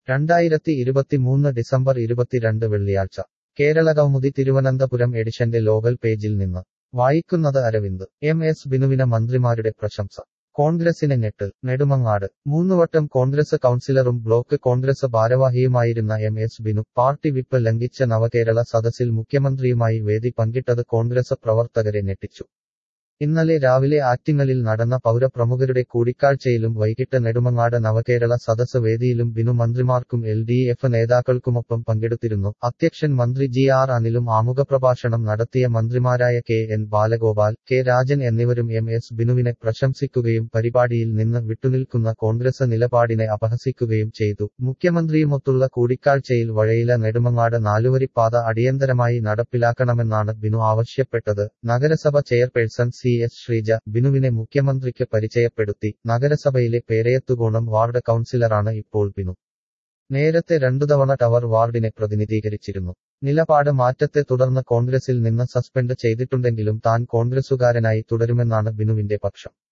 രണ്ടായിരത്തി ഇരുപത്തിമൂന്ന് ഡിസംബർ ഇരുപത്തിരണ്ട് വെള്ളിയാഴ്ച കേരളകൗമുദി തിരുവനന്തപുരം എഡിഷന്റെ ലോകൽ പേജിൽ നിന്ന് വായിക്കുന്നത് അരവിന്ദ് എം എസ് ബിനുവിന് മന്ത്രിമാരുടെ പ്രശംസ കോൺഗ്രസിന് ഞെട്ട് നെടുമങ്ങാട് മൂന്നുവട്ടം കോൺഗ്രസ് കൗൺസിലറും ബ്ലോക്ക് കോൺഗ്രസ് ഭാരവാഹിയുമായിരുന്ന M S Binu party whip ലംഘിച്ച നവകേരള സദസ്സിൽ മുഖ്യമന്ത്രിയുമായി വേദി പങ്കിട്ടത് കോൺഗ്രസ് പ്രവർത്തകരെ ഞെട്ടിച്ചു ഇന്നലെ രാവിലെ ആറ്റിങ്ങലിൽ നടന്ന പൗരപ്രമുഖരുടെ കൂടിക്കാഴ്ചയിലും വൈകിട്ട് നെടുമങ്ങാട് നവകേരള സദസ് വേദിയിലും ബിനു മന്ത്രിമാർക്കും എൽ ഡി എഫ് നേതാക്കൾക്കുമൊപ്പം പങ്കെടുത്തിരുന്നു അധ്യക്ഷൻ മന്ത്രി ജി ആർ അനിലും ആമുഖപ്രഭാഷണം നടത്തിയ മന്ത്രിമാരായ K N Balagopal K Rajan എന്നിവരും എം എസ് ബിനുവിനെ പ്രശംസിക്കുകയും പരിപാടിയിൽ നിന്ന് വിട്ടുനിൽക്കുന്ന കോൺഗ്രസ് നിലപാടിനെ അപഹസിക്കുകയും ചെയ്തു മുഖ്യമന്ത്രിയുമൊത്തുള്ള കൂടിക്കാഴ്ചയിൽ വഴയില നെടുമങ്ങാട് നാലുവരിപ്പാത അടിയന്തരമായി നടപ്പിലാക്കണമെന്നാണ് ബിനു ആവശ്യപ്പെട്ടത് നഗരസഭ ചെയർപേഴ്സൺ സി എസ് ശ്രീജ ബിനുവിനെ മുഖ്യമന്ത്രിക്ക് പരിചയപ്പെടുത്തി നഗരസഭയിലെ പേരയത്തുകോണം വാർഡ് കൗൺസിലറാണ് ഇപ്പോൾ ബിനു നേരത്തെ രണ്ടുതവണ ടവർ വാർഡിനെ പ്രതിനിധീകരിച്ചിരുന്നു നിലപാട് മാറ്റത്തെ തുടർന്ന് കോൺഗ്രസിൽ നിന്ന് സസ്പെൻഡ് ചെയ്തിട്ടുണ്ടെങ്കിലും താൻ കോൺഗ്രസുകാരനായി തുടരുമെന്നാണ് ബിനുവിന്റെ പക്ഷം